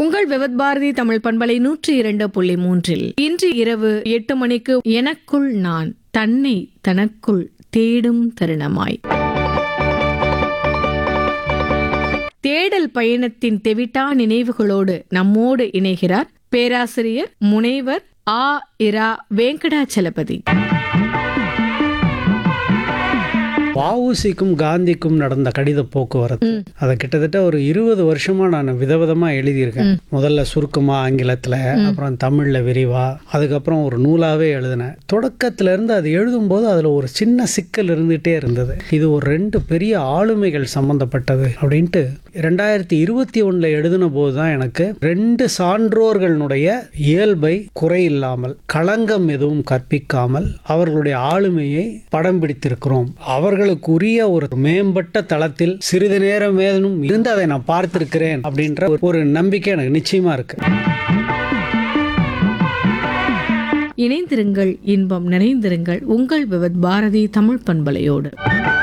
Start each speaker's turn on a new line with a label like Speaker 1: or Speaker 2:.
Speaker 1: உங்கள் விவத் பாரதி தமிழ் பண்பலை நூற்றி இரண்டு புள்ளி மூன்றில் இன்று இரவு எட்டு மணிக்கு எனக்குள் நான் தன்னை தனக்குள் தேடும் தருணமாய் தேடல் பயணத்தின் தெவிட்டா நினைவுகளோடு நம்மோடு இணைகிறார் பேராசிரியர் முனைவர் ஆ இரா வெங்கடாச்சலபதி
Speaker 2: வஉசிக்கும் காந்திக்கும் நடந்த கடித போக்குவரத்து அதை கிட்டத்தட்ட ஒரு இருபது வருஷமா நான் விதவிதமா எழுதியிருக்கேன் முதல்ல சுருக்கமா ஆங்கிலத்துல அப்புறம் தமிழ்ல விரிவா அதுக்கப்புறம் ஒரு நூலாவே எழுதினேன் தொடக்கத்துல இருந்து அது எழுதும்போது அதுல ஒரு சின்ன சிக்கல் இருந்துகிட்டே இருந்தது இது ஒரு ரெண்டு பெரிய ஆளுமைகள் சம்பந்தப்பட்டது அப்படின்ட்டு ரெண்டாயிரத்தி இருபத்தி ஒண்ணுல எழுதின போது தான் எனக்கு ரெண்டு சான்றோர்களுடைய இயல்பை குறையில்லாமல் களங்கம் எதுவும் கற்பிக்காமல் அவர்களுடைய ஆளுமையை படம் பிடித்திருக்கிறோம் அவர்களுக்குரிய ஒரு மேம்பட்ட தளத்தில் சிறிது நேரம் ஏதனும் இருந்து அதை நான் பார்த்திருக்கிறேன் அப்படின்ற ஒரு நம்பிக்கை எனக்கு நிச்சயமா இருக்கு
Speaker 1: இணைந்திருங்கள் இன்பம் நிறைந்திருங்கள் உங்கள் விவத் பாரதி தமிழ் பண்பலையோடு